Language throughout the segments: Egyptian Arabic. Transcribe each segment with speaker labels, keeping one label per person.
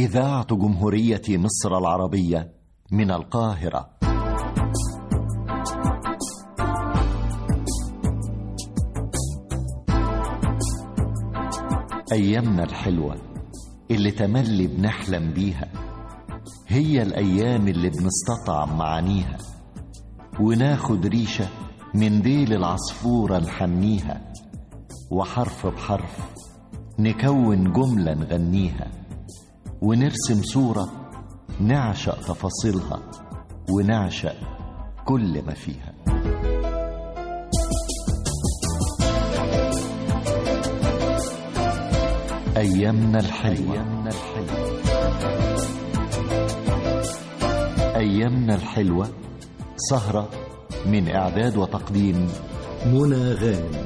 Speaker 1: إذاعة جمهورية مصر العربية من القاهرة أيامنا الحلوة اللي تملي بنحلم بيها هي الأيام اللي بنستطعم معانيها وناخد ريشة من ديل العصفورة نحنيها وحرف بحرف نكون جملة نغنيها ونرسم صورة نعشق تفاصيلها ونعشق كل ما فيها أيامنا الحلوة أيامنا الحلوة أيامنا الحلوة سهرة من إعداد وتقديم منى غانم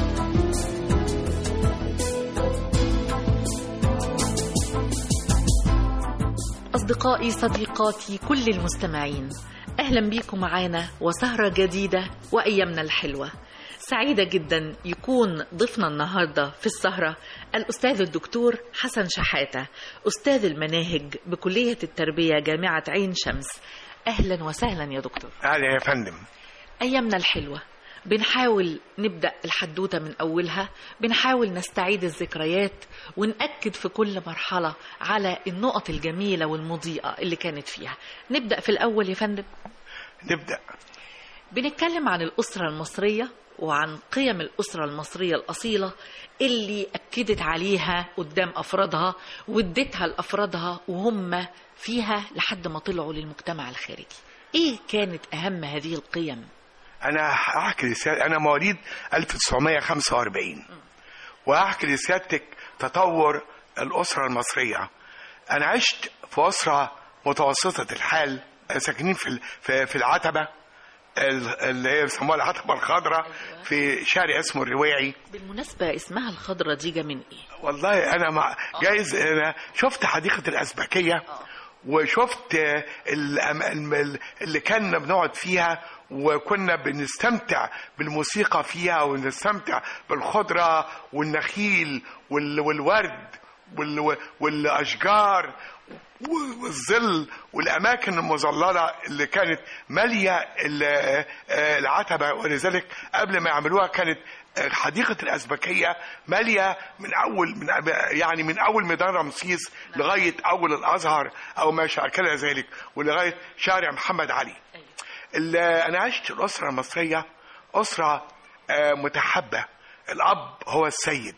Speaker 2: أصدقائي صديقاتي كل المستمعين أهلا بيكم معانا وسهرة جديدة وأيامنا الحلوة سعيدة جدا يكون ضيفنا النهاردة في السهرة الأستاذ الدكتور حسن شحاتة أستاذ المناهج بكلية التربية جامعة عين شمس أهلا وسهلا يا دكتور
Speaker 3: اهلا يا فندم
Speaker 2: أيامنا الحلوة بنحاول نبدأ الحدوتة من أولها بنحاول نستعيد الذكريات ونأكد في كل مرحلة على النقط الجميلة والمضيئة اللي كانت فيها نبدأ في الأول يا فندم
Speaker 3: نبدا
Speaker 2: بنتكلم عن الأسرة المصرية وعن قيم الأسرة المصرية الأصيلة اللي أكدت عليها قدام أفرادها وادتها لأفرادها وهم فيها لحد ما طلعوا للمجتمع الخارجي إيه كانت أهم هذه القيم؟
Speaker 3: انا هحكي لسيادتك انا مواليد 1945 وهحكي لسيادتك تطور الاسره المصريه انا عشت في اسره متوسطه الحال ساكنين في ال- في, في العتبه ال- اللي هي بيسموها العتبه الخضراء في شارع اسمه الرواعي
Speaker 2: بالمناسبة اسمها الخضرة دي جا من إيه؟
Speaker 3: والله انا مع جايز انا شفت حديقه الازبكيه وشفت الأم- الم- اللي كنا بنقعد فيها وكنا بنستمتع بالموسيقى فيها ونستمتع بالخضره والنخيل وال- والورد وال- والاشجار والظل والاماكن المظلله اللي كانت ماليه ال- آه، العتبه ولذلك قبل ما يعملوها كانت آه، حديقه الازبكيه ماليه من اول من يعني من اول ميدان رمسيس لغايه اول الازهر او ما شاكل ذلك ولغايه شارع محمد علي. ال- انا عشت الاسره المصريه اسره آه، متحبه الاب هو السيد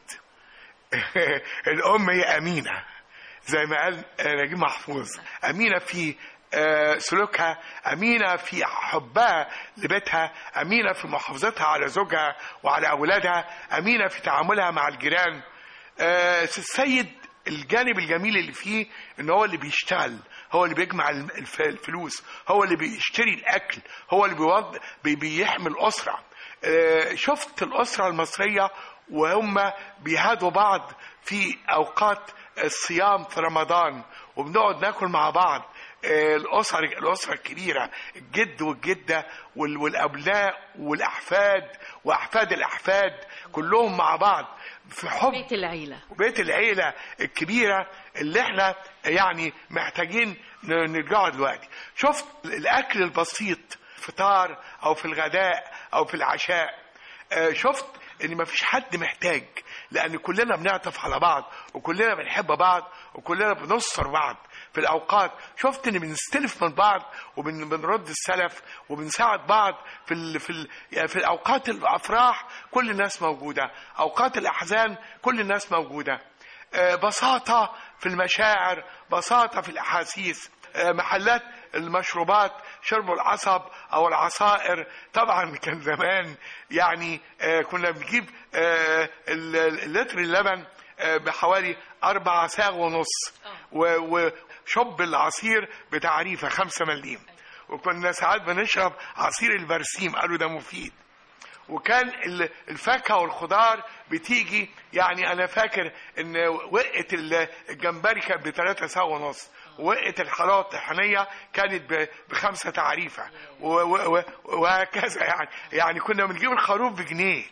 Speaker 3: الام هي امينه زي ما قال نجيب محفوظ أمينة في آه، سلوكها أمينة في حبها لبيتها أمينة في محافظتها على زوجها وعلى أولادها أمينة في تعاملها مع الجيران آه، السيد الجانب الجميل اللي فيه ان هو اللي بيشتغل هو اللي بيجمع الف- الفلوس هو اللي بيشتري الاكل هو اللي بيوض... بي- بيحمي الاسره آه، شفت الاسره المصريه وهم بيهادوا بعض في اوقات الصيام في رمضان وبنقعد ناكل مع بعض آه، الاسر الاسره الكبيره الجد والجده وال- والابناء والاحفاد واحفاد الاحفاد كلهم مع بعض في حب
Speaker 2: بيت العيلة
Speaker 3: وبيت العيلة الكبيرة اللي احنا يعني محتاجين ن- نرجعها دلوقتي شفت الأكل البسيط فطار أو في الغداء أو في العشاء آه، شفت ان مفيش حد محتاج لان كلنا بنعطف على بعض وكلنا بنحب بعض وكلنا بنصر بعض في الاوقات شفت ان بنستلف من بعض وبنرد السلف وبنساعد بعض في ال في ال يعني في الاوقات الافراح كل الناس موجوده اوقات الاحزان كل الناس موجوده آه، بساطه في المشاعر بساطه في الاحاسيس آه، محلات المشروبات شرب العصب او العصائر طبعا كان زمان يعني آه، كنا بنجيب آه، ال- ال- اللتر اللبن آه، بحوالي أربعة ساغ ونص و- وشب العصير بتعريفة خمسة مليم وكنا ساعات بنشرب عصير البرسيم قالوا ده مفيد وكان ال- الفاكهه والخضار بتيجي يعني انا فاكر ان وقه ال- الجمبري كانت بثلاثة ساعة ونص وقه الحلاوه الطحينيه كانت ب- بخمسه تعريفه و- و- و- وهكذا يعني يعني كنا بنجيب الخروف بجنيه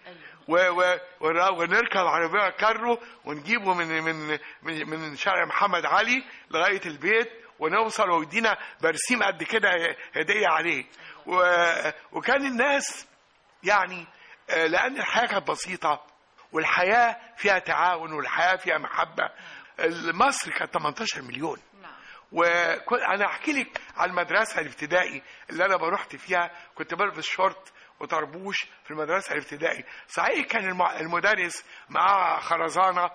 Speaker 3: و و ونر- ونركب عربيه كارو ونجيبه من من من, من شارع محمد علي لغايه البيت ونوصل ويدينا برسيم قد كده هديه عليه و وكان الناس يعني آه، لان الحياه كانت بسيطه والحياه فيها تعاون والحياه فيها محبه مصر كانت 18 مليون وانا احكي لك على المدرسه الابتدائي اللي انا رحت فيها كنت بلبس شورت وطربوش في المدرسه الابتدائي صحيح كان الم- المدرس معاه خرزانه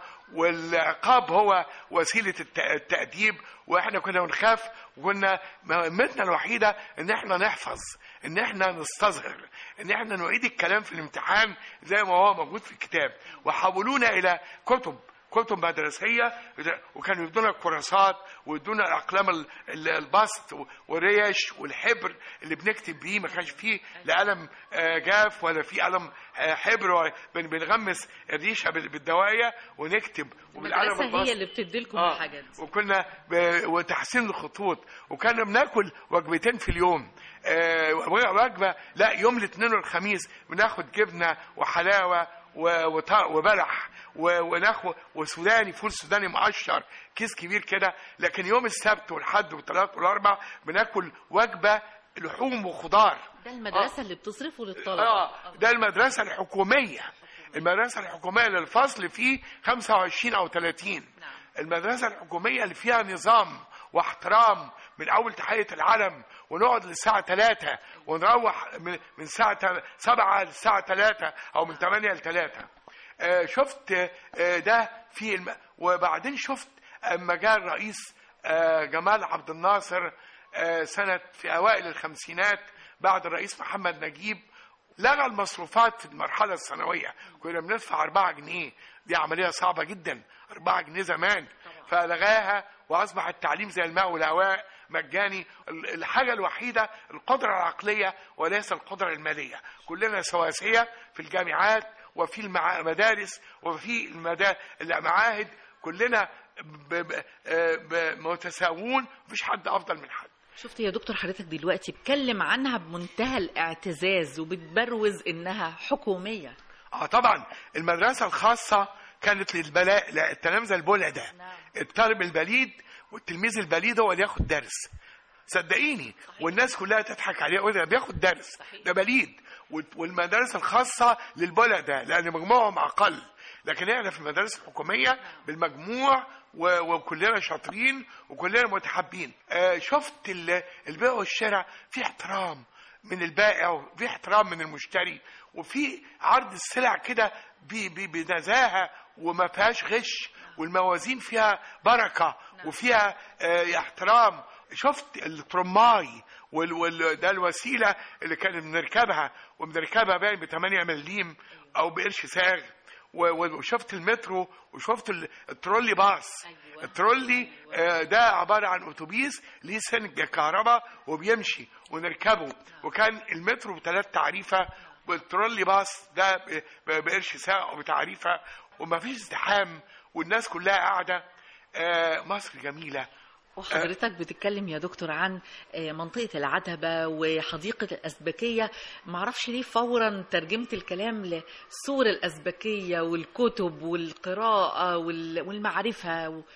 Speaker 3: والعقاب هو وسيله الت- التاديب واحنا كنا بنخاف وكنا مهمتنا الوحيده ان احنا نحفظ ان احنا نستصغر ان احنا نعيد الكلام في الامتحان زي ما هو موجود في الكتاب وحولونا الى كتب كتب مدرسيه وكانوا يدونا الكراسات ويدونا الاقلام ال- ال- البسط والريش والحبر اللي بنكتب بيه ما كانش فيه لا قلم آه، جاف ولا فيه قلم آه، حبر ولا- بن- بنغمس الريشه بال- بالدوايه ونكتب وبالقلم
Speaker 2: المدرسه هي
Speaker 3: البسط
Speaker 2: اللي بتديلكم
Speaker 3: آه،
Speaker 2: الحاجات دي
Speaker 3: وكنا ب... وتحسين الخطوط وكنا بناكل وجبتين في اليوم آه، وجبه لا يوم الاثنين والخميس بناخد جبنه وحلاوه و... وط... وبلح و... وناخد وسوداني فول سوداني مقشر كيس كبير كده لكن يوم السبت والحد والثلاث والاربع بناكل وجبه لحوم وخضار
Speaker 2: ده المدرسه اللي بتصرفه للطلبه
Speaker 3: اه ده المدرسه الحكوميه المدرسه الحكوميه اللي الفصل فيه 25 او 30 المدرسه الحكوميه اللي فيها نظام واحترام من اول تحيه العلم ونقعد للساعه 3 ونروح من من الساعه 7 للساعه 3 او من 8 ل 3 آه، شفت آه، ده في الم... وبعدين شفت اما جاء الرئيس آه، جمال عبد الناصر آه، سنه في اوائل الخمسينات بعد الرئيس محمد نجيب لغى المصروفات في المرحله الثانويه كنا بندفع 4 جنيه دي عمليه صعبه جدا 4 جنيه زمان فلغاها واصبح التعليم زي الماء والهواء مجاني ال- الحاجه الوحيده القدره العقليه وليس القدره الماليه كلنا سواسيه في الجامعات وفي المع- المدارس وفي المدا... المعاهد كلنا ب... ب... آه، ب... متساوون مفيش حد افضل من حد
Speaker 2: شفت يا دكتور حضرتك دلوقتي بتكلم عنها بمنتهى الاعتزاز وبتبروز انها حكوميه
Speaker 3: اه طبعا المدرسه الخاصه كانت للبلاء للتلامذه البلدة
Speaker 2: نعم.
Speaker 3: الطالب البليد والتلميذ البليد هو اللي ياخد درس صدقيني والناس كلها تضحك عليه وده بياخد درس
Speaker 2: صحيح.
Speaker 3: ده بليد وال- والمدارس الخاصه للبلدة لان مجموعهم اقل لكن احنا في المدارس الحكوميه بالمجموع و- وكلنا شاطرين وكلنا متحابين آه، شفت ال- البيع والشراء في احترام من البائع وفي احترام من المشتري وفي عرض السلع كده ب- ب- بنزاهه وما فيهاش غش والموازين فيها بركه وفيها آه، احترام شفت الترماي وال وال ده الوسيله اللي كان بنركبها وبنركبها باين ب 8 مليم او بقرش ساغ و- و- وشفت المترو وشفت ال- الترولي باص
Speaker 2: أيوة.
Speaker 3: الترولي آه، ده عباره عن اتوبيس ليه سنج كهرباء وبيمشي ونركبه وكان المترو بثلاث تعريفه والترولي باص ده ب- ب- بقرش ساعه وبتعريفه وما فيش ازدحام والناس كلها قاعده آه، مصر جميله
Speaker 2: وحضرتك بتتكلم يا دكتور عن آه، منطقة العتبة وحديقة الأزبكية معرفش ليه فورا ترجمت الكلام لسور الأزبكية والكتب والقراءة وال- والمعرفة و...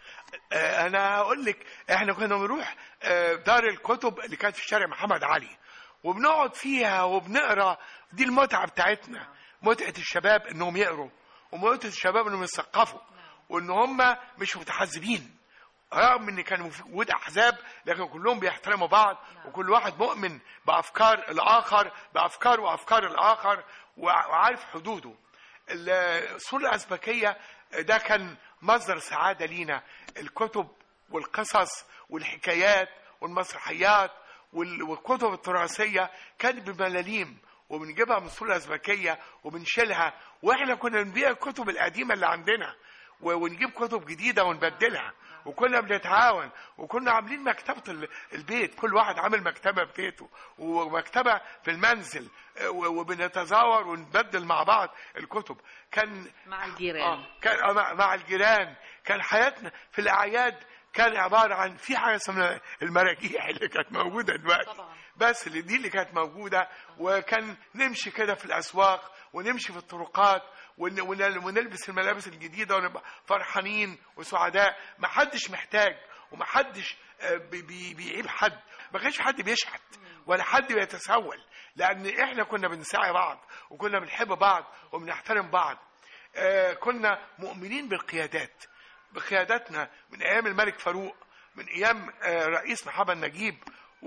Speaker 3: آه، انا هقول لك احنا كنا بنروح آه، دار الكتب اللي كانت في شارع محمد علي وبنقعد فيها وبنقرا دي المتعه بتاعتنا متعه الشباب انهم يقروا ومتعه الشباب انهم يثقفوا وان هم مش متحزبين رغم ان كان في وجود احزاب لكن كلهم بيحترموا بعض وكل واحد مؤمن بافكار الاخر بافكار وافكار الاخر وع- وعارف حدوده السور الأزبكية ده كان مصدر سعادة لينا الكتب والقصص والحكايات والمسرحيات وال- والكتب التراثية كانت بملاليم وبنجيبها من السور الأزبكية وبنشيلها واحنا كنا بنبيع الكتب القديمة اللي عندنا و- ونجيب كتب جديدة ونبدلها وكنا بنتعاون وكنا عاملين مكتبة ال- البيت كل واحد عامل مكتبة في بيته ومكتبة في المنزل آه، و- وبنتزاور ونبدل مع بعض الكتب كان
Speaker 2: مع الجيران
Speaker 3: آه كان آه، مع, مع الجيران كان حياتنا في الأعياد كان عبارة عن في حاجة اسمها المراجيح اللي كانت موجودة دلوقتي
Speaker 2: طبعاً.
Speaker 3: بس اللي دي اللي كانت موجودة وكان نمشي كده في الأسواق ونمشي في الطرقات ون- ون- ونلبس الملابس الجديده ونبقى فرحانين وسعداء ما حدش محتاج وما حدش آه، بي- بي- بيعيب حد ما كانش حد بيشحت ولا حد بيتسول لان احنا كنا بنساعد بعض وكنا بنحب بعض وبنحترم بعض آه، كنا مؤمنين بالقيادات بقياداتنا من ايام الملك فاروق من ايام آه، رئيس محمد نجيب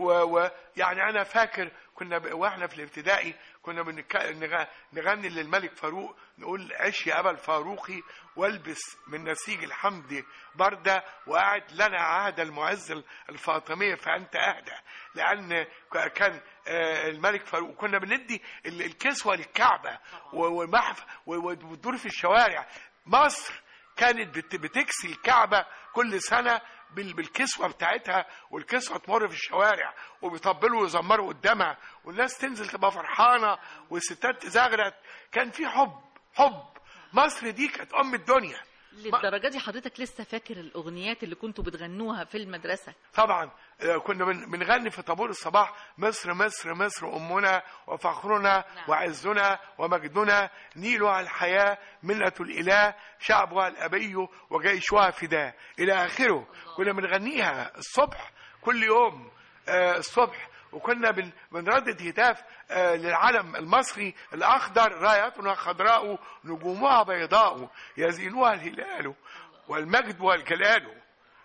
Speaker 3: ويعني انا فاكر كنا ب- واحنا في الابتدائي كنا بنك- نغ- نغني للملك فاروق نقول عش يا ابا الفاروقي والبس من نسيج الحمد برده وقعد لنا عهد المعز الفاطمي فانت اهدى لان ك- كان آه، الملك فاروق كنا بندي ال- الكسوه للكعبه و- ومحف و- و- وتدور في الشوارع مصر كانت بت- بتكسي الكعبة كل سنة بال- بالكسوة بتاعتها والكسوة تمر في الشوارع وبيطبلوا ويزمروا قدامها والناس تنزل تبقى فرحانة والستات تزغرت كان في حب حب مصر دي كانت أم الدنيا
Speaker 2: للدرجة دي حضرتك لسه فاكر الأغنيات اللي كنتوا بتغنوها في المدرسة
Speaker 3: طبعا آه، كنا بن- بنغني في طابور الصباح مصر مصر مصر أمنا وفخرنا
Speaker 2: نعم.
Speaker 3: وعزنا ومجدنا نيلها الحياة منة الإله شعبها الأبي وجيشها فداء إلى آخره كنا بنغنيها الصبح كل يوم آه، الصبح وكنا بن- بنردد هتاف آه، للعلم المصري الأخضر رايتنا خضراء نجومها بيضاء يزينها الهلال والمجد والجلال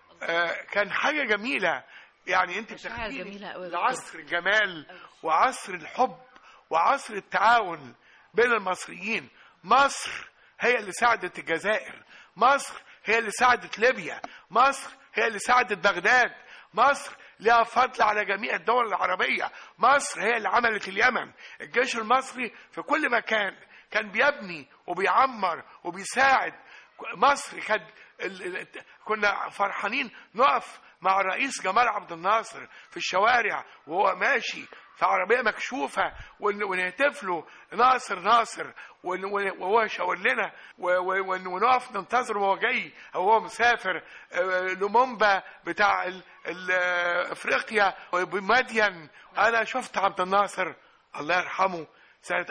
Speaker 3: آه، كان حاجة جميلة يعني انت
Speaker 2: مشاعر
Speaker 3: بتاخديني
Speaker 2: جميلة أوي يا دكتور.
Speaker 3: لعصر الجمال وعصر الحب وعصر التعاون بين المصريين مصر هي اللي ساعدت الجزائر مصر هي اللي ساعدت ليبيا مصر هي اللي ساعدت بغداد مصر لها فضل على جميع الدول العربية مصر هي اللي عملت اليمن الجيش المصري في كل مكان كان بيبني وبيعمر وبيساعد مصر كانت ال- ال- كنا فرحانين نقف مع الرئيس جمال عبد الناصر في الشوارع وهو ماشي في عربية مكشوفة ون- ونهتف له ناصر ناصر ون- ون- وهو يشاور لنا و- و- ون- ونقف ننتظره وهو جاي أو هو مسافر آه، لومومبا بتاع ال- ال- آه، افريقيا بمدين انا شفت عبد الناصر الله يرحمه سنة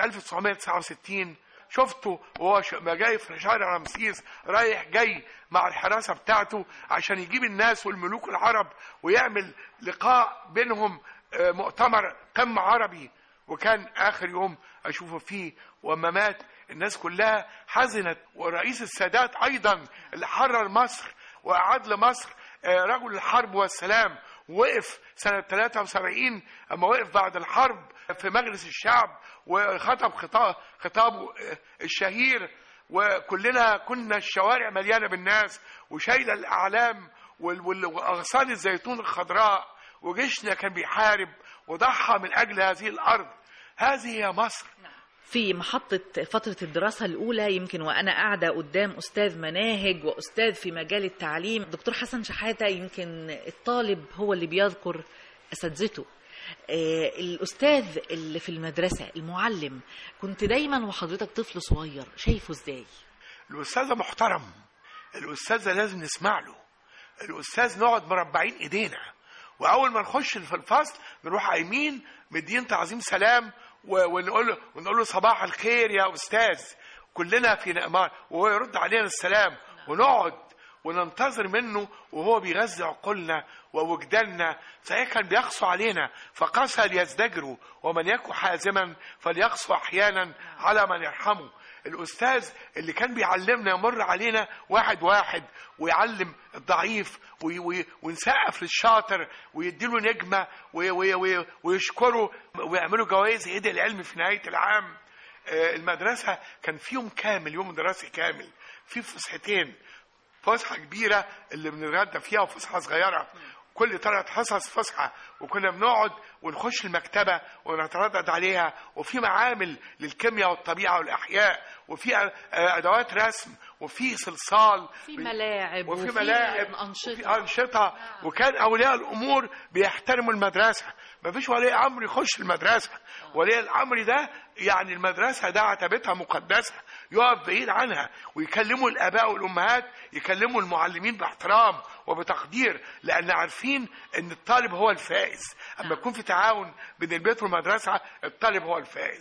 Speaker 3: 1969 شفته وهو ش- ما جاي في شارع رمسيس رايح جاي مع الحراسة بتاعته عشان يجيب الناس والملوك العرب ويعمل لقاء بينهم آه، مؤتمر قمة عربي وكان آخر يوم أشوفه فيه وما مات الناس كلها حزنت ورئيس السادات أيضا اللي حرر مصر وأعاد لمصر آه، رجل الحرب والسلام وقف سنة 73 أما وقف بعد الحرب في مجلس الشعب وخطب خطاب خطابه آه، الشهير وكلنا كنا الشوارع مليانة بالناس وشايلة الأعلام وال- وال- وأغصان الزيتون الخضراء وجيشنا كان بيحارب وضحى من أجل هذه الأرض هذه هي مصر
Speaker 2: في محطة فترة الدراسة الأولى يمكن وأنا قاعدة قدام أستاذ مناهج وأستاذ في مجال التعليم دكتور حسن شحاتة يمكن الطالب هو اللي بيذكر أساتذته آه، الأستاذ اللي في المدرسة المعلم كنت دايما وحضرتك طفل صغير شايفه إزاي
Speaker 3: الأستاذة محترم الأستاذة لازم نسمع له الأستاذ نقعد مربعين إيدينا وأول ما نخش في الفصل نروح قايمين مدين تعظيم سلام و- ونقول له ونقول له صباح الخير يا أستاذ كلنا في نأمان وهو يرد علينا السلام ونقعد وننتظر منه وهو بيغذي عقولنا ووجداننا صحيح كان بيقسو علينا فقسى ليزدجروا ومن يكن حازما فليقسو احيانا على من يرحمه الاستاذ اللي كان بيعلمنا يمر علينا واحد واحد ويعلم الضعيف وي- وي- ونسقف للشاطر ويديله نجمه وي- وي- وي- ويشكره ويعملوا جوائز ايد العلم في نهايه العام آه، المدرسه كان في يوم كامل يوم دراسي كامل في فسحتين فسحه كبيره اللي بنتغدى فيها وفسحه صغيره كل ثلاث حصص فسحه وكنا بنقعد ونخش المكتبه ونتردد عليها وفي معامل للكيمياء والطبيعه والاحياء وفي آه، ادوات رسم وفي صلصال
Speaker 2: في ملاعب
Speaker 3: وفي
Speaker 2: وفي
Speaker 3: ملاعب
Speaker 2: أنشطة.
Speaker 3: وفي أنشطة وكان أولياء الأمور بيحترموا المدرسة ما فيش ولي أمر يخش المدرسة ولي الأمر ده يعني المدرسة ده عتبتها مقدسة يقف بعيد عنها ويكلموا الآباء والأمهات يكلموا المعلمين باحترام وبتقدير لأن عارفين أن الطالب هو الفائز أما يكون في تعاون بين البيت والمدرسة الطالب هو الفائز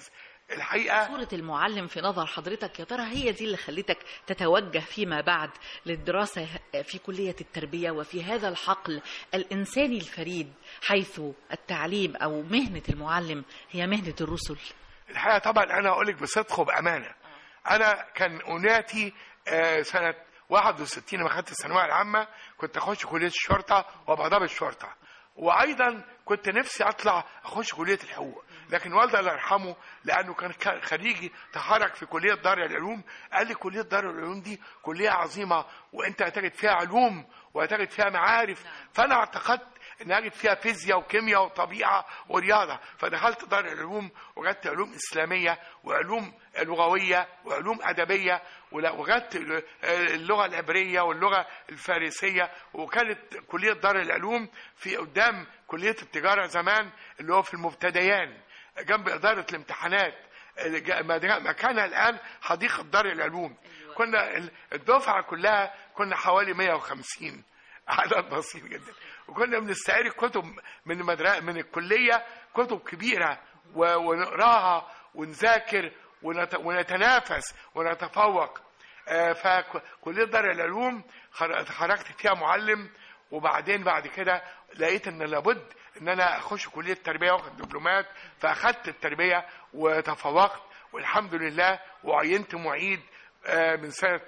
Speaker 3: الحقيقه
Speaker 2: صورة المعلم في نظر حضرتك يا ترى هي دي اللي خلتك تتوجه فيما بعد للدراسة في كلية التربية وفي هذا الحقل الإنساني الفريد حيث التعليم أو مهنة المعلم هي مهنة الرسل
Speaker 3: الحقيقه طبعا انا اقول لك بصدق وبامانه انا كان اناتي آه، سنه 61 لما خدت الثانويه العامه كنت اخش كليه الشرطه وابقى ضابط شرطه وايضا كنت نفسي اطلع اخش كليه الحقوق لكن والدي الله يرحمه لانه كان كان خريجي تحرك في كليه دار العلوم قال لي كليه دار العلوم دي كليه عظيمه وانت هتجد فيها علوم وهتجد فيها معارف فانا اعتقدت ان اجد فيها فيزياء وكيمياء وطبيعه ورياضه فدخلت دار العلوم وجدت علوم اسلاميه وعلوم لغويه وعلوم ادبيه ولا- وجدت ال- اللغه العبريه واللغه الفارسيه وكانت كليه دار العلوم في قدام كليه التجاره زمان اللي هو في المبتديان جنب اداره الامتحانات الج- مكانها الان حديقه دار العلوم كنا ال- الدفعه كلها كنا حوالي 150 عدد بسيط جدا وكنا بنستعير كتب من المدرسة من الكلية كتب كبيرة و- ونقراها ونذاكر ونت- ونتنافس ونتفوق آه، فكلية دار العلوم خر- خرجت فيها معلم وبعدين بعد كده لقيت ان لابد ان انا اخش كليه التربيه واخد دبلومات فاخدت التربيه وتفوقت والحمد لله وعينت معيد آه، من سنه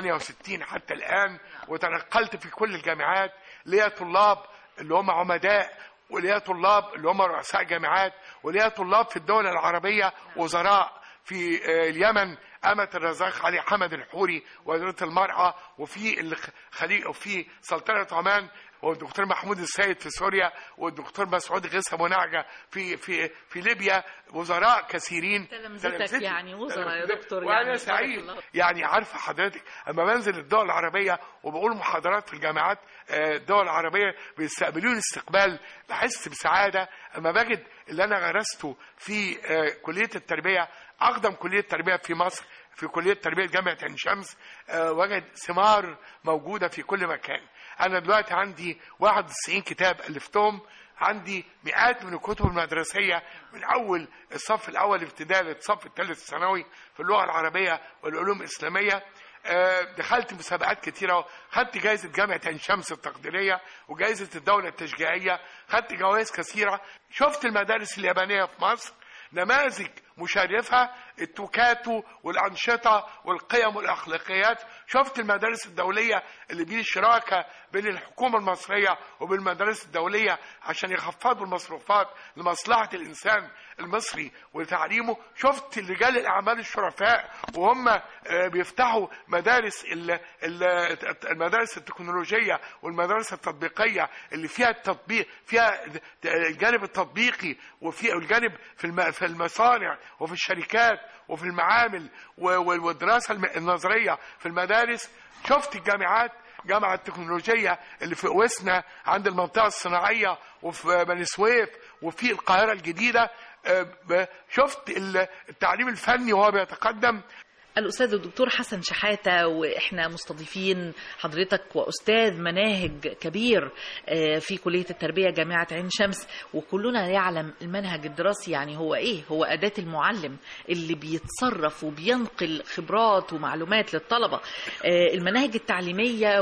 Speaker 3: 68 حتى الان وتنقلت في كل الجامعات ليا طلاب اللي هم عمداء وليا طلاب اللي هم رؤساء جامعات وليا طلاب في الدول العربيه وزراء في آه، اليمن أمة الرزاق علي حمد الحوري وزيرة المرأة وفي الخليج وفي سلطنة عمان والدكتور محمود السيد في سوريا والدكتور مسعود غيث ابو نعجه في في في ليبيا وزراء كثيرين
Speaker 2: تلامذتك
Speaker 3: تلامذتي.
Speaker 2: يعني وزراء يا دكتور
Speaker 3: وانا
Speaker 2: يعني بارك
Speaker 3: سعيد
Speaker 2: الله.
Speaker 3: يعني عارفه حضرتك اما بنزل الدول العربيه وبقول محاضرات في الجامعات آه، الدول العربيه بيستقبلوني استقبال بحس بسعاده اما بجد اللي انا غرسته في آه، كليه التربيه اقدم كليه تربيه في مصر في كليه تربيه جامعه عين شمس آه، وجد ثمار موجوده في كل مكان انا دلوقتي عندي 91 كتاب الفتهم عندي مئات من الكتب المدرسية من أول الصف الأول الابتدائي للصف الثالث الثانوي في اللغة العربية والعلوم الإسلامية آه، دخلت مسابقات كتيرة خدت جائزة جامعة عين شمس التقديرية وجائزة الدولة التشجيعية خدت جوائز كثيرة شفت المدارس اليابانية في مصر نماذج مشرفة التوكاتو والأنشطة والقيم والأخلاقيات شفت المدارس الدولية اللي بين الشراكة بين الحكومة المصرية وبين المدارس الدولية عشان يخفضوا المصروفات لمصلحة الإنسان المصري وتعليمه شفت رجال الأعمال الشرفاء وهم آه، بيفتحوا مدارس ال- ال- المدارس التكنولوجية والمدارس التطبيقية اللي فيها التطبيق فيها الجانب التطبيقي وفي الجانب في الم- في المصانع وفي الشركات وفي المعامل و- و- والدراسة الم- النظرية في المدارس شفت الجامعات جامعة التكنولوجية اللي في قوسنا عند المنطقة الصناعية وفي بني سويف وفي القاهرة الجديدة آه، ب- شفت ال- التعليم الفني وهو بيتقدم
Speaker 2: الأستاذ الدكتور حسن شحاتة وإحنا مستضيفين حضرتك وأستاذ مناهج كبير آه، في كلية التربية جامعة عين شمس وكلنا يعلم المنهج الدراسي يعني هو إيه هو أداة المعلم اللي بيتصرف وبينقل خبرات ومعلومات للطلبة آه، المناهج التعليمية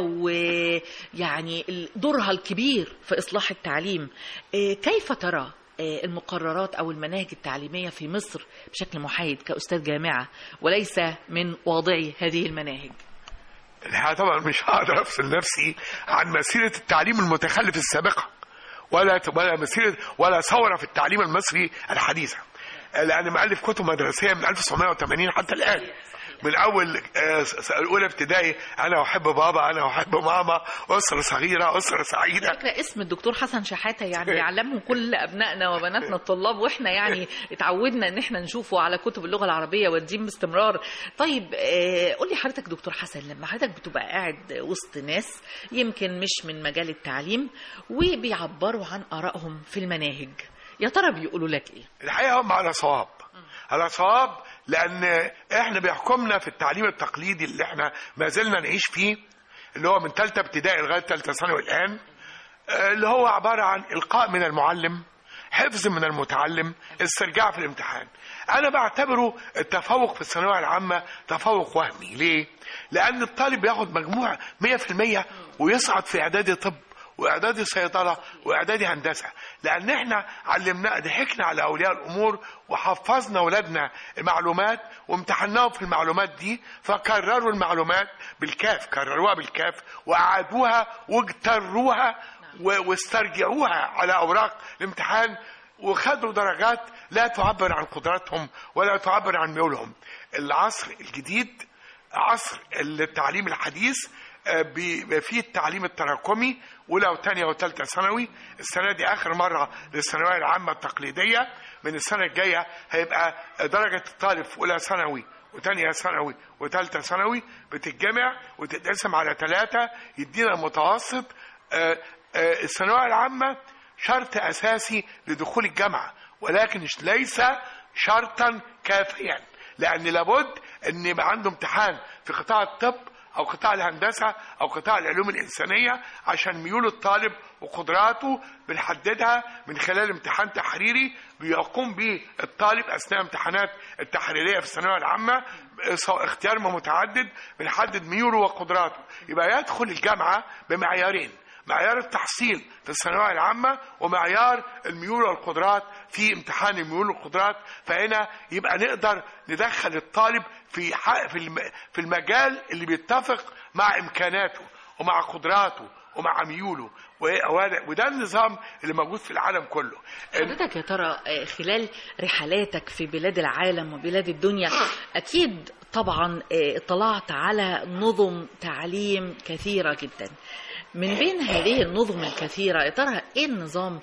Speaker 2: ويعني ال- دورها الكبير في إصلاح التعليم آه، كيف ترى آه، المقررات او المناهج التعليميه في مصر بشكل محايد كاستاذ جامعه وليس من واضعي هذه المناهج.
Speaker 3: الحقيقة طبعا مش هقدر افصل نفسي عن مسيرة التعليم المتخلف السابقة ولا ولا مسيرة ولا ثورة في التعليم المصري الحديثة لأن مؤلف كتب مدرسية من 1980 حتى الآن من أول آه، س- الأولى ابتدائي أنا أحب بابا أنا أحب ماما أسرة صغيرة أسرة سعيدة
Speaker 2: فكرة اسم الدكتور حسن شحاته يعني يعلمه كل ابنائنا وبناتنا الطلاب واحنا يعني اتعودنا ان احنا نشوفه على كتب اللغه العربيه والدين باستمرار. طيب آه، قول لي حضرتك دكتور حسن لما حضرتك بتبقى قاعد وسط ناس يمكن مش من مجال التعليم وبيعبروا عن ارائهم في المناهج يا ترى بيقولوا لك ايه؟
Speaker 3: الحقيقة هم على صواب على صواب لأن إحنا بيحكمنا في التعليم التقليدي اللي إحنا ما زلنا نعيش فيه اللي هو من ثالثة ابتدائي لغاية ثالثة ثانوي الآن آه، اللي هو عبارة عن إلقاء من المعلم حفظ من المتعلم استرجاع في الامتحان انا بعتبره التفوق في الثانويه العامه تفوق وهمي ليه لان الطالب بياخد مجموع 100% ويصعد في اعدادي طب واعدادي صيدله واعدادي هندسه لان احنا علمنا ضحكنا على اولياء الامور وحفظنا اولادنا المعلومات وامتحناهم في المعلومات دي فكرروا المعلومات بالكاف كرروها بالكاف واعادوها واجتروها و- واسترجعوها على اوراق الامتحان وخدوا درجات لا تعبر عن قدراتهم ولا تعبر عن ميولهم العصر الجديد عصر التعليم الحديث آه، بيبقى فيه التعليم التراكمي اولى وثانيه وثالثه ثانوي السنه دي اخر مره للثانويه العامه التقليديه من السنه الجايه هيبقى درجه الطالب في اولى ثانوي وثانيه ثانوي وثالثه ثانوي بتتجمع وتتقسم على ثلاثه يدينا متوسط آه، آه، الثانويه العامه شرط اساسي لدخول الجامعه ولكن ليس شرطا كافيا لان لابد ان يبقى عنده امتحان في قطاع الطب او قطاع الهندسه او قطاع العلوم الانسانيه عشان ميول الطالب وقدراته بنحددها من خلال امتحان تحريري بيقوم به الطالب اثناء امتحانات التحريريه في الثانويه العامه سواء اختيار متعدد بنحدد ميوله وقدراته يبقى يدخل الجامعه بمعيارين معيار التحصيل في الثانويه العامه ومعيار الميول والقدرات في امتحان الميول والقدرات فهنا يبقى نقدر ندخل الطالب في ح- في الم- في المجال اللي بيتفق مع امكاناته ومع قدراته ومع ميوله و- وهذا- وده النظام اللي موجود في العالم كله
Speaker 2: حضرتك يا ترى آه، خلال رحلاتك في بلاد العالم وبلاد الدنيا أكيد طبعا آه، اطلعت على نظم تعليم كثيرة جدا من بين هذه النظم الكثيرة يا ترى إيه النظام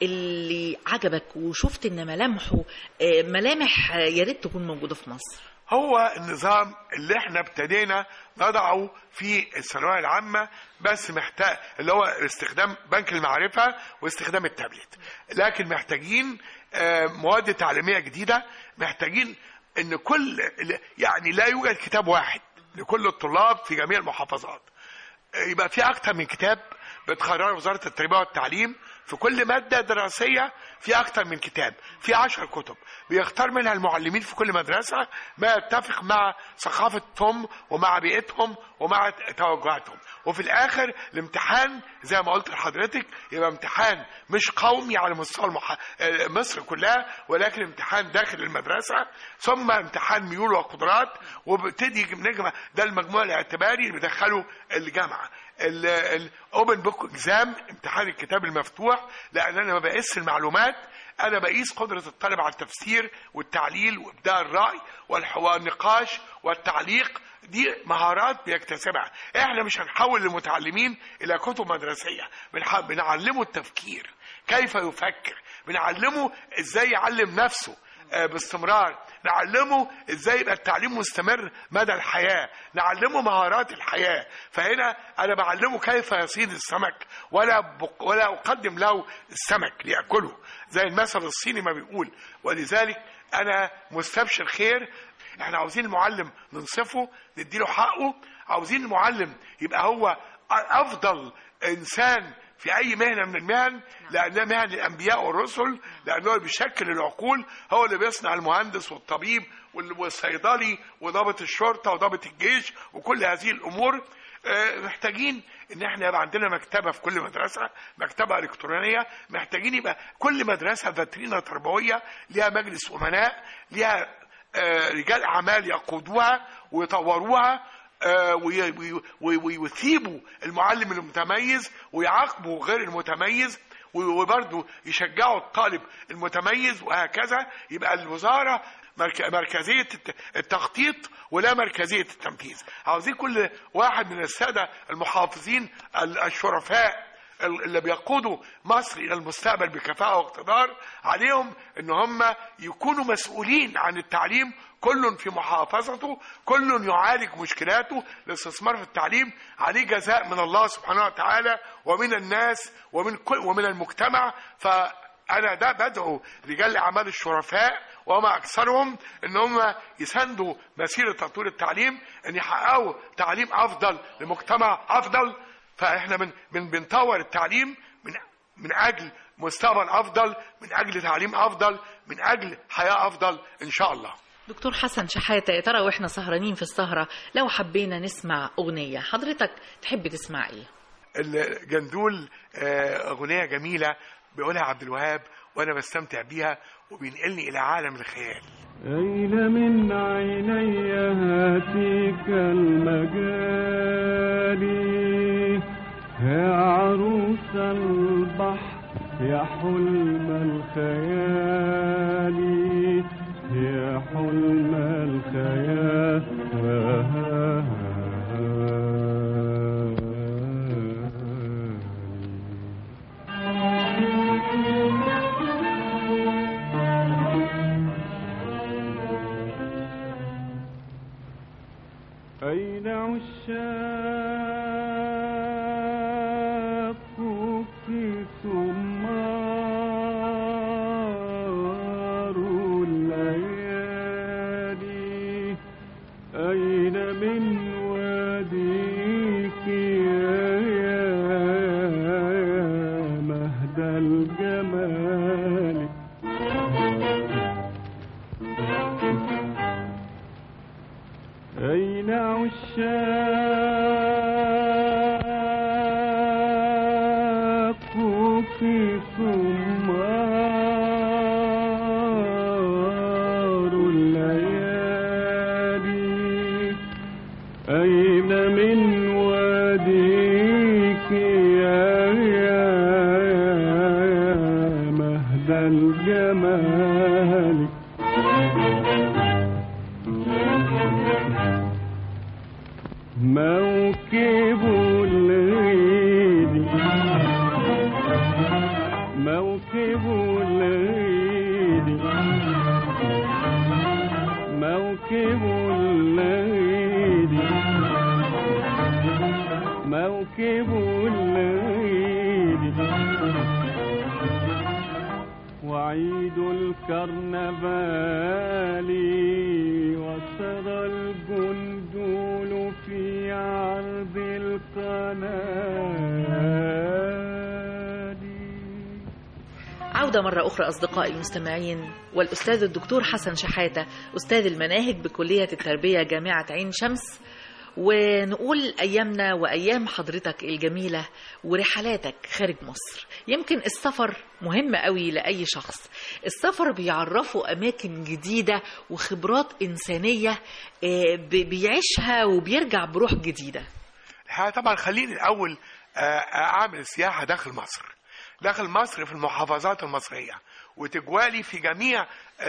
Speaker 2: اللي عجبك وشفت إن ملامحه آه، ملامح آه، يا ريت تكون موجودة في مصر
Speaker 3: هو النظام اللي احنا ابتدينا نضعه في الثانويه العامه بس محتاج اللي هو استخدام بنك المعرفه واستخدام التابلت لكن محتاجين آه، مواد تعليميه جديده محتاجين ان كل يعني لا يوجد كتاب واحد لكل الطلاب في جميع المحافظات يبقى في اكتر من كتاب بتقرره وزاره التربيه والتعليم في كل ماده دراسيه في اكتر من كتاب في عشر كتب بيختار منها المعلمين في كل مدرسه ما يتفق مع ثقافتهم ومع بيئتهم ومع توجهاتهم وفي الاخر الامتحان زي ما قلت لحضرتك يبقى امتحان مش قومي على مستوى المح... آه، مصر كلها ولكن امتحان داخل المدرسه ثم امتحان ميول وقدرات وبتدي نجمه ده المجموع الاعتباري اللي بيدخله الجامعه الاوبن بوك اكزام امتحان الكتاب المفتوح لان انا ما بقيس المعلومات انا بقيس قدره الطالب على التفسير والتعليل وابداء الراي والحوار النقاش والتعليق دي مهارات بيكتسبها احنا مش هنحول المتعلمين الى كتب مدرسيه بنح- بنعلمه التفكير كيف يفكر بنعلمه ازاي يعلم نفسه آه، باستمرار نعلمه ازاي يبقى التعليم مستمر مدى الحياه نعلمه مهارات الحياه فهنا انا بعلمه كيف يصيد السمك ولا بق ولا اقدم له السمك لياكله زي المثل الصيني ما بيقول ولذلك انا مستبشر خير احنا عاوزين المعلم ننصفه نديله حقه عاوزين المعلم يبقى هو افضل انسان في اي مهنه من المهن لانها مهن الانبياء والرسل لانه بيشكل العقول هو اللي بيصنع المهندس والطبيب وال- والصيدلي وضابط الشرطه وضابط الجيش وكل هذه الامور آه، محتاجين ان احنا يبقى عندنا مكتبه في كل مدرسه مكتبه الكترونيه محتاجين يبقى كل مدرسه فاترينا تربويه ليها مجلس امناء ليها آه، رجال اعمال يقودوها ويطوروها آه، وي- وي- وي- ويثيبوا المعلم المتميز ويعاقبوا غير المتميز وبرضه يشجعوا الطالب المتميز وهكذا يبقى الوزاره مرك- مركزيه الت- التخطيط ولا مركزيه التنفيذ عاوزين كل واحد من الساده المحافظين ال- الشرفاء اللي بيقودوا مصر الى المستقبل بكفاءه واقتدار عليهم ان هم يكونوا مسؤولين عن التعليم كل في محافظته كل يعالج مشكلاته الاستثمار في التعليم عليه جزاء من الله سبحانه وتعالى ومن الناس ومن كل ومن المجتمع فانا ده بدعو رجال الاعمال الشرفاء وما اكثرهم ان هم يساندوا مسيره تطوير التعليم ان يحققوا تعليم افضل لمجتمع افضل فاحنا من من بنطور التعليم من من اجل مستقبل افضل من اجل تعليم افضل من اجل حياه افضل ان شاء الله
Speaker 2: دكتور حسن شحاتة يا ترى واحنا سهرانين في السهرة لو حبينا نسمع أغنية حضرتك تحب تسمع ايه؟
Speaker 3: الجندول آه، اغنيه جميله بيقولها عبد الوهاب وانا بستمتع بيها وبينقلني الى عالم الخيال
Speaker 4: أين من عيني هاتيك المجاري يا عروس البحر يا حلم الخيال يا حلم الخيال أين عشاقك ثمار الليالي أين من واديك يا مهد الجمال أين عشاقك ثمار الليالي أين من واديك يا مهد الجمال موكب الغيد موكب الغيد موكب الغيد موكب الغيد وعيد الكرنفال وسرى الجندول في عرض القناه
Speaker 2: عودة مرة أخرى أصدقائي المستمعين والأستاذ الدكتور حسن شحاتة أستاذ المناهج بكلية التربية جامعة عين شمس ونقول أيامنا وأيام حضرتك الجميلة ورحلاتك خارج مصر يمكن السفر مهم قوي لأي شخص السفر بيعرفه أماكن جديدة وخبرات إنسانية آه، بي- بيعيشها وبيرجع بروح جديدة
Speaker 3: الحقيقة طبعا خليني الأول آه، أعمل سياحة داخل مصر داخل مصر في المحافظات المصرية وتجوالي في جميع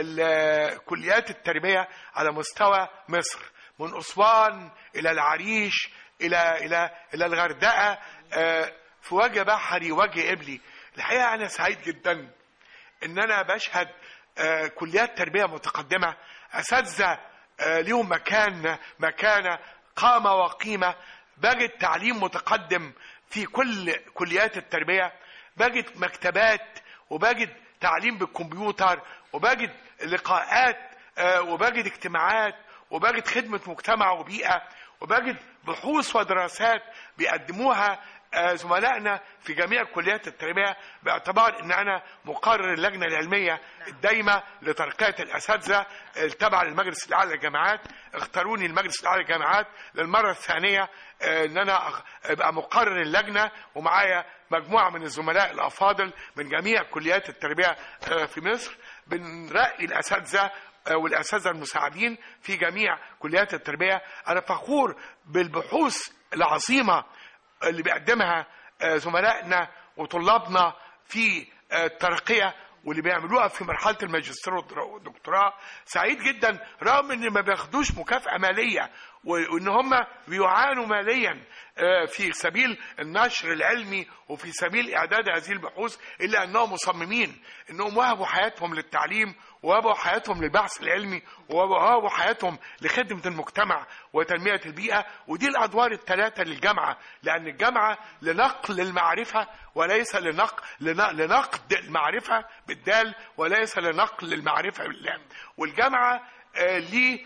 Speaker 3: ال- كليات التربية على مستوى مصر من أسوان إلى العريش إلى إلى إلى الغردقة آه، في وجه بحري وجه قبلي الحقيقة أنا سعيد جدا ان انا بشهد آه، كليات تربيه متقدمه اساتذه آه، ليهم مكان مكانه قامه وقيمه بجد تعليم متقدم في كل كليات التربيه بجد مكتبات وبجد تعليم بالكمبيوتر وبجد لقاءات آه، وبجد اجتماعات وبجد خدمه مجتمع وبيئه وبجد بحوث ودراسات بيقدموها آه، زملائنا في جميع كليات التربيه باعتبار ان انا مقرر اللجنه العلميه الدايمه لترقيه الاساتذه التابعه للمجلس الاعلى للجامعات اختاروني المجلس الاعلى للجامعات للمره الثانيه آه، ان انا أخ- ابقى مقرر اللجنه ومعايا مجموعه من الزملاء الافاضل من جميع كليات التربيه آه، في مصر بنرقي الاساتذه آه، والاساتذه المساعدين في جميع كليات التربيه انا فخور بالبحوث العظيمه اللي بيقدمها آه، زملائنا وطلابنا في آه، الترقية واللي بيعملوها في مرحلة الماجستير والدكتوراه سعيد جدا رغم ان ما بياخدوش مكافأة مالية وان هم بيعانوا ماليا آه، في سبيل النشر العلمي وفي سبيل اعداد هذه البحوث الا انهم مصممين انهم وهبوا حياتهم للتعليم ووهبوا حياتهم للبحث العلمي ووهبوا حياتهم لخدمة المجتمع وتنمية البيئة ودي الأدوار الثلاثة للجامعة لأن الجامعة لنقل المعرفة وليس لنقل لنقد المعرفة بالدال وليس لنقل المعرفة باللام والجامعة آه،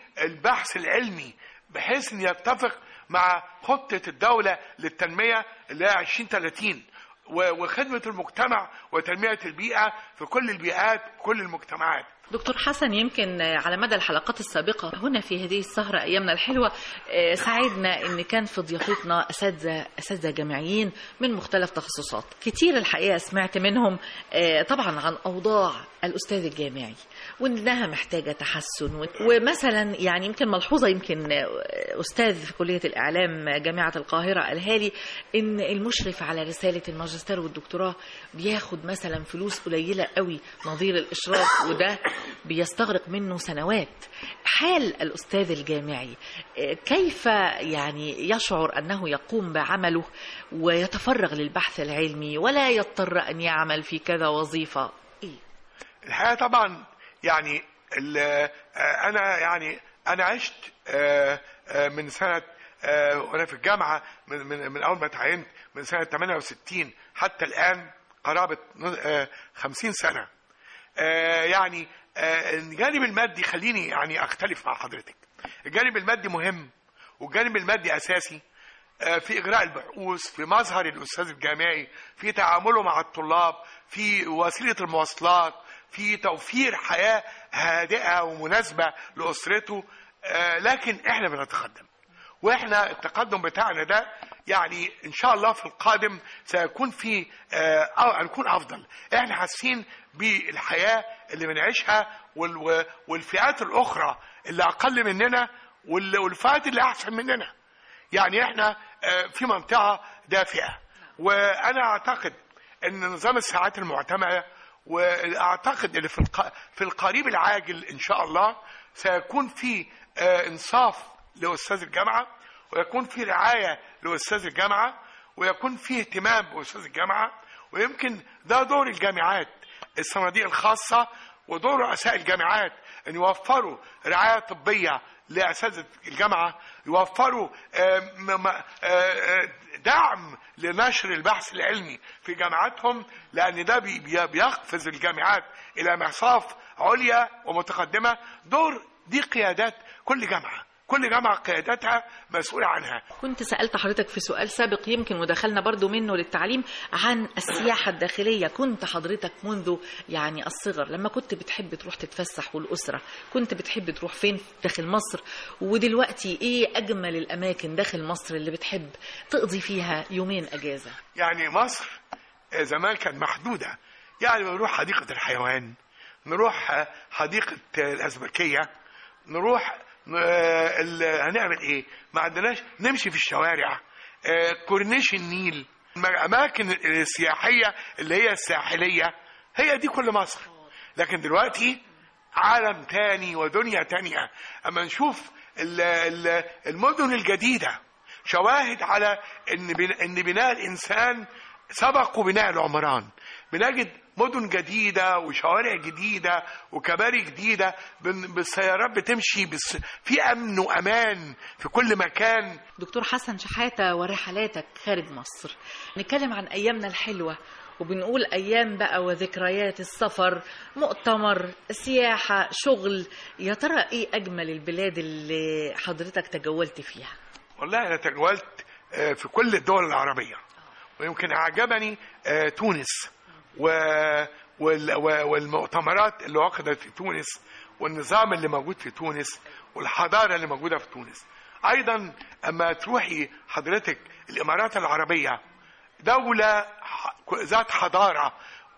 Speaker 3: للبحث العلمي بحيث ان يتفق مع خطة الدولة للتنمية اللي هي 2030 و- وخدمه المجتمع وتنميه البيئه في كل البيئات كل المجتمعات
Speaker 2: دكتور حسن يمكن على مدى الحلقات السابقة هنا في هذه السهرة أيامنا الحلوة آه، سعدنا أن كان في ضيافتنا أساتذة أساتذة جامعيين من مختلف تخصصات كتير الحقيقة سمعت منهم آه، طبعا عن أوضاع الأستاذ الجامعي وإنها محتاجة تحسن و- ومثلا يعني يمكن ملحوظة يمكن آه، أستاذ في كلية الإعلام جامعة القاهرة قالها لي إن المشرف على رسالة الماجستير والدكتوراه بياخد مثلا فلوس قليلة قوي نظير الإشراف وده بيستغرق منه سنوات حال الأستاذ الجامعي آه، كيف يعني يشعر أنه يقوم بعمله ويتفرغ للبحث العلمي ولا يضطر أن يعمل في كذا وظيفة إيه؟
Speaker 3: الحقيقه طبعا يعني ال- آه، انا يعني انا عشت آه، آه، من سنه آه، وانا في الجامعه من من من اول ما تعينت من سنه 68 حتى الان قرابه آه، 50 سنه آه، يعني آه، الجانب المادي خليني يعني اختلف مع حضرتك الجانب المادي مهم والجانب المادي اساسي آه، في اجراء البحوث في مظهر الاستاذ الجامعي في تعامله مع الطلاب في وسيله المواصلات في توفير حياه هادئه ومناسبه لاسرته آه، لكن احنا بنتقدم واحنا التقدم بتاعنا ده يعني ان شاء الله في القادم سيكون في آه، أو هنكون افضل احنا حاسين بالحياه اللي بنعيشها وال- والفئات الاخرى اللي اقل مننا وال- والفئات اللي احسن مننا يعني احنا آه، في منطقه دافئه وانا اعتقد ان نظام الساعات المعتمده واعتقد ان في الق- في القريب العاجل ان شاء الله سيكون في آه، انصاف لاستاذ الجامعه ويكون في رعايه لاستاذ الجامعه ويكون في اهتمام باستاذ الجامعه ويمكن ده دور الجامعات الصناديق الخاصه ودور رؤساء الجامعات ان يوفروا رعايه طبيه لاساتذه الجامعه يوفروا آه، م- م- آه، آه، دعم لنشر البحث العلمي في جامعاتهم لان ده بي- بي- بيقفز الجامعات الى مصاف عليا ومتقدمه دور دي قيادات كل جامعه كل جامعه قياداتها مسؤوله عنها
Speaker 2: كنت سألت حضرتك في سؤال سابق يمكن ودخلنا برضو منه للتعليم عن السياحة الداخلية كنت حضرتك منذ يعني الصغر لما كنت بتحب تروح تتفسح والأسرة كنت بتحب تروح فين داخل مصر ودلوقتي ايه أجمل الأماكن داخل مصر اللي بتحب تقضي فيها يومين أجازة
Speaker 3: يعني مصر آه، زمان كانت محدودة يعني بنروح حديقة الحيوان نروح آه، حديقة آه، الأزبكية نروح آه، ال- هنعمل ايه ما عندناش نمشي في الشوارع آه، كورنيش النيل الأماكن السياحية اللي هي الساحلية هي دي كل مصر لكن دلوقتي عالم تاني ودنيا تانية أما نشوف ال- ال- المدن الجديدة شواهد على ان بن- ان بناء الانسان سبق بناء العمران بنجد مدن جديده وشوارع جديده وكباري جديده بن- بالسيارات بتمشي بس في امن وامان في كل مكان
Speaker 2: دكتور حسن شحاتة ورحلاتك خارج مصر نتكلم عن أيامنا الحلوة وبنقول أيام بقى وذكريات السفر مؤتمر سياحة شغل يا ترى إيه أجمل البلاد اللي حضرتك تجولت فيها
Speaker 3: والله انا تجولت آه، في كل الدول العربيه ويمكن اعجبني آه، تونس و وال- و- والمؤتمرات اللي عقدت في تونس والنظام اللي موجود في تونس والحضاره اللي موجوده في تونس ايضا اما تروحي حضرتك الامارات العربيه دوله ح- ذات حضاره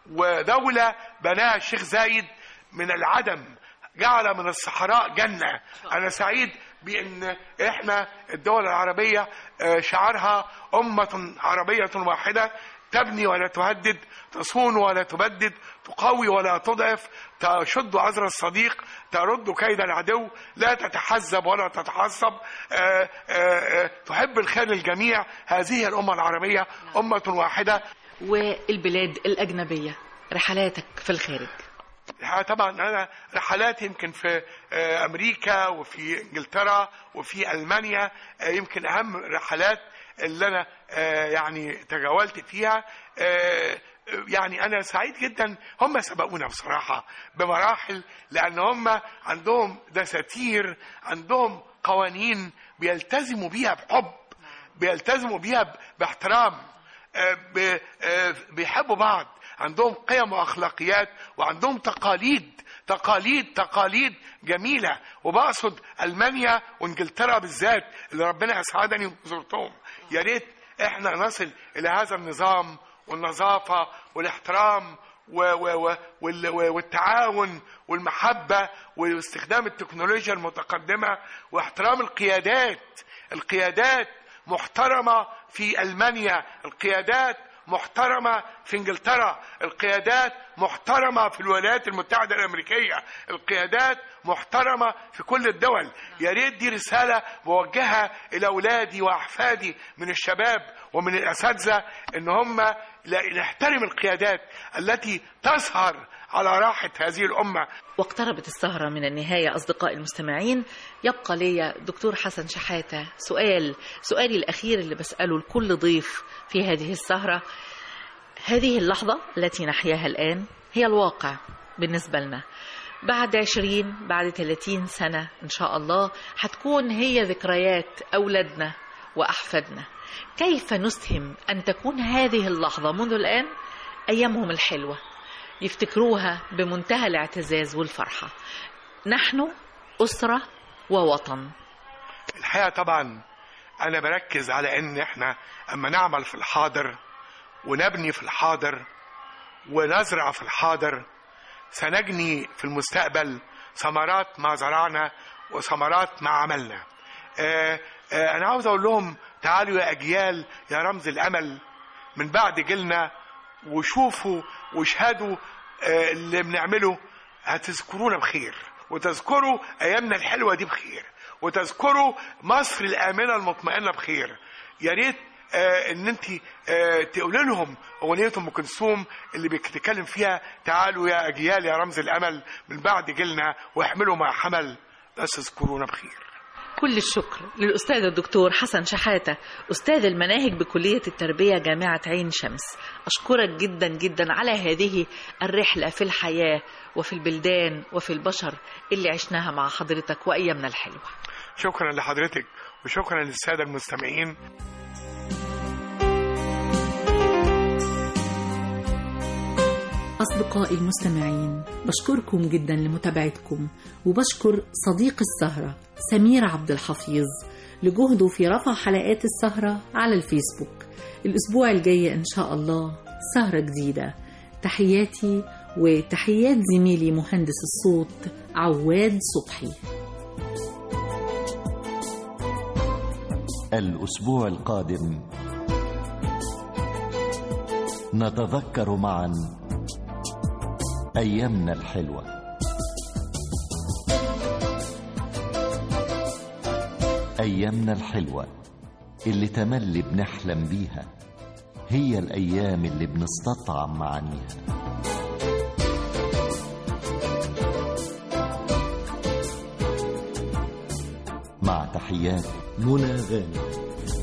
Speaker 3: ودوله بناها الشيخ زايد من العدم جعل من الصحراء جنه انا سعيد بان احنا الدول العربيه آه، شعارها امه عربيه واحده تبني ولا تهدد تصون ولا تبدد تقوي ولا تضعف تشد عذر الصديق ترد كيد العدو لا تتحزب ولا تتعصب آه، آه، آه، تحب الخير للجميع هذه هي الامه العربيه امه واحده
Speaker 2: والبلاد الأجنبية رحلاتك في الخارج
Speaker 3: ها طبعا انا رحلات يمكن في آه، امريكا وفي انجلترا وفي المانيا آه، يمكن اهم رحلات اللي انا آه، يعني تجولت فيها آه، يعني انا سعيد جدا هم سبقونا بصراحه بمراحل لان هم عندهم دساتير عندهم قوانين بيلتزموا بيها بحب بيلتزموا بيها ب- باحترام آه، ب- آه، بيحبوا بعض عندهم قيم واخلاقيات وعندهم تقاليد تقاليد تقاليد جميله وبقصد المانيا وانجلترا بالذات اللي ربنا اسعدني وزرتهم يا ريت احنا نصل الى هذا النظام والنظافه والاحترام و و و وال- و- والتعاون والمحبه واستخدام التكنولوجيا المتقدمه واحترام القيادات القيادات محترمه في المانيا القيادات محترمه في انجلترا القيادات محترمه في الولايات المتحده الامريكيه القيادات محترمه في كل الدول يا ريت دي رساله بوجهها الى اولادي واحفادي من الشباب ومن الاساتذه ان هم لا- نحترم القيادات التي تسهر على راحه هذه الامه
Speaker 2: واقتربت السهرة من النهاية أصدقائي المستمعين يبقى لي دكتور حسن شحاتة سؤال سؤالي الأخير اللي بسأله لكل ضيف في هذه السهرة هذه اللحظة التي نحياها الآن هي الواقع بالنسبة لنا بعد عشرين بعد ثلاثين سنة إن شاء الله هتكون هي ذكريات أولادنا وأحفادنا كيف نسهم أن تكون هذه اللحظة منذ الآن أيامهم الحلوة يفتكروها بمنتهى الاعتزاز والفرحة نحن أسرة ووطن
Speaker 3: الحقيقه طبعا انا بركز على ان احنا اما نعمل في الحاضر ونبني في الحاضر ونزرع في الحاضر سنجني في المستقبل ثمرات ما زرعنا وثمرات ما عملنا آه آه انا عاوز اقول لهم تعالوا يا اجيال يا رمز الامل من بعد جيلنا وشوفوا واشهدوا آه اللي بنعمله هتذكرونا بخير وتذكروا ايامنا الحلوه دي بخير وتذكروا مصر الامنه المطمئنه بخير يا ريت آه ان انت آه تقول لهم اغنيه ام كلثوم اللي بتتكلم فيها تعالوا يا اجيال يا رمز الامل من بعد جيلنا واحملوا ما حمل بس اذكرونا بخير
Speaker 2: كل الشكر للأستاذ الدكتور حسن شحاتة أستاذ المناهج بكلية التربية جامعة عين شمس أشكرك جدا جدا على هذه الرحلة في الحياة وفي البلدان وفي البشر اللي عشناها مع حضرتك وأيامنا الحلوة
Speaker 3: شكرا لحضرتك وشكرا للساده المستمعين
Speaker 2: أصدقائي المستمعين بشكركم جدا لمتابعتكم وبشكر صديق السهرة سمير عبد الحفيظ لجهده في رفع حلقات السهرة على الفيسبوك الأسبوع الجاي إن شاء الله سهرة جديدة تحياتي وتحيات زميلي مهندس الصوت عواد صبحي
Speaker 1: الأسبوع القادم نتذكر معا أيامنا الحلوة أيامنا الحلوة اللي تملي بنحلم بيها هي الأيام اللي بنستطعم معانيها مع تحيات منى غانم